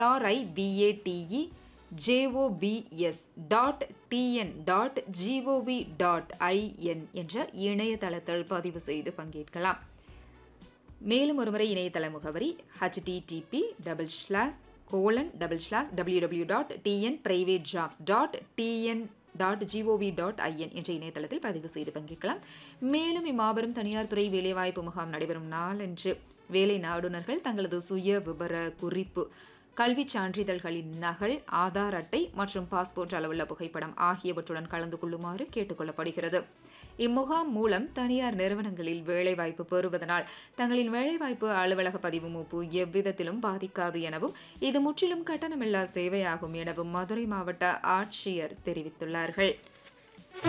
ஆர்ஐபிஏடிஇ J O B S dot T N dot G O V dot I N என்ற இணையதளத்தில் பதிவு செய்து பங்கேற்கலாம் மேலும் ஒருமுறை இணையதள முகவரி H T T P double slash colon double slash W W dot T N private jobs dot T N dot G O V dot I N என்ற இணையதளத்தில் பதிவு செய்து பங்கேற்கலாம் மேலும் இம்மாபெரும் தனியார் துறை வேலைவாய்ப்பு முகாம் நடைபெறும் நாளன்று வேலை நாடுனர்கள் தங்களது சுய விபர குறிப்பு கல்விச் சான்றிதழ்களின் நகல் ஆதார் அட்டை மற்றும் பாஸ்போர்ட் அளவுள்ள புகைப்படம் ஆகியவற்றுடன் கலந்து கொள்ளுமாறு கேட்டுக்கொள்ளப்படுகிறது இம்முகாம் மூலம் தனியார் நிறுவனங்களில் வேலைவாய்ப்பு பெறுவதனால் தங்களின் வேலைவாய்ப்பு அலுவலக பதிவு மூப்பு எவ்விதத்திலும் பாதிக்காது எனவும் இது முற்றிலும் கட்டணமில்லா சேவையாகும் எனவும் மதுரை மாவட்ட ஆட்சியர் தெரிவித்துள்ளார்கள்